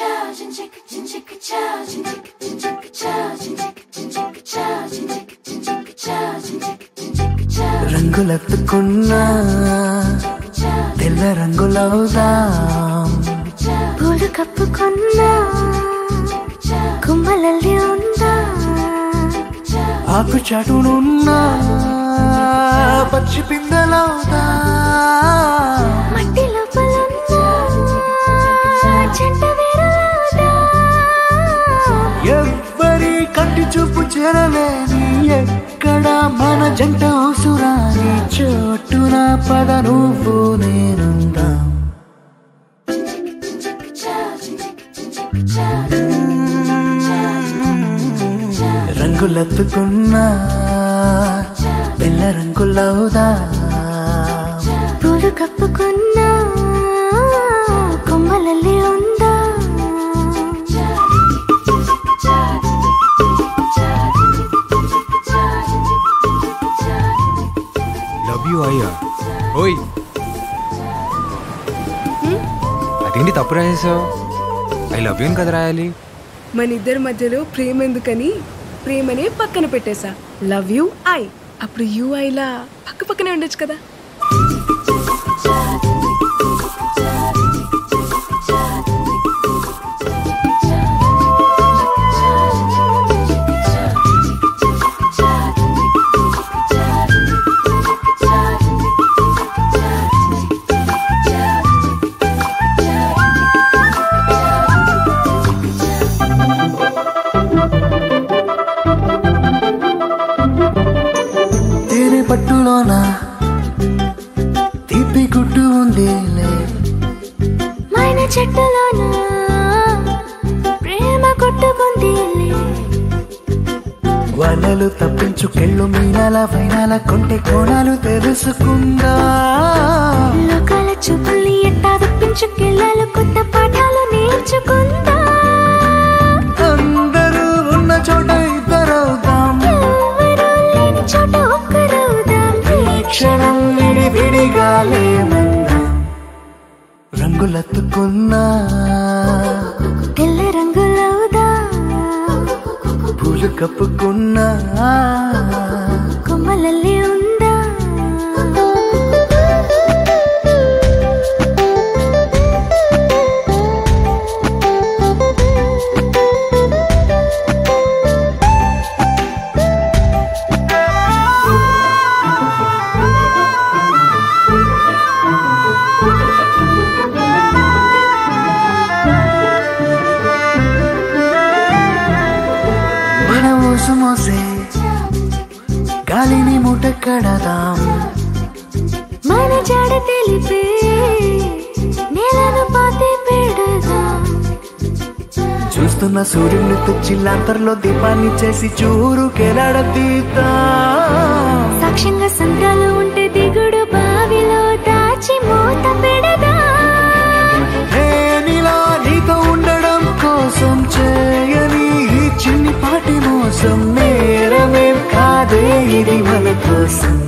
రంగులెత్తుకున్నా తెల్ల రంగులవుదాం పూలు కప్పుకున్నా కుమ్మలల్లి ఉందా ఆకు చాటునున్నా పచ్చి పిందెలవుదా మట్టి లోపలున్నా చెంట వేరులాదా ఎవ్వరి కంటి చూపు చేరలేని ఎక్కడ మన జంట అవసరాని చోటున పద నువ్వు నేనుందాం రంగులెత్తుకున్నా పిల్ల రంగులవుదా పూలు కప్పుకున్నా కొమ్మలల్లి ఉందా లవ్ యూ అయ్యా ఓయ్ అదేంటి తప్పు రాసేసావు ఐ లవ్ యూ అని కదా రాయాలి మన ఇద్దరి మధ్యలో ప్రేమ ఎందుకని ప్రేమనే పక్కన పెట్టేశా లవ్ యూ ఐ అప్పుడు యూ ఐలా పక్క పక్కనే ఉండొచ్చు కదా తేనె పట్టులోన తీపి గుడ్డు ఉందిలే మైన చెట్టులోన ప్రేమ కొట్టుకుందిలే వలలు తప్పించుకెళ్ళు మీనాల వైనాల కొంటె కోణాలు తెలుసుకుందా లోకాల చూపుల్ని ఎట్టా తప్పించుకెళ్ళాలి కొత్త పాఠాలు నేర్చుకుందా అందరూ ఉన్న చోట ఇద్దరవుదాం ఎవరూ లేని చోట ఒక్కరవుదాం ఈ క్షణం విడి విడిగా లేమందాం రంగులెత్తుకున్నా తెల్ల రంగులవుదా పూలు కప్పుకున్నా కొమ్మలల్లి ఉందా మన ఊసు మోసే గాలిని మూట కడదాం మన జాడ తెలిపే నేలను పాతి పెడదాం చూస్తున్న సూర్యుని తుచ్చిల్లాంతర్లో దీపాన్ని చేసి చూరు కెలాడదీద్దాం సాక్ష్యంగా సంద్రాలు ఉంటే దిగుడు బావిలో దాచి మూత పెడదా నేనిలా నీతో ఉండడం కోసం చేయని ఈ చిన్ని పాటి మోసం నేరమేం కాదే ఇది మన కోసం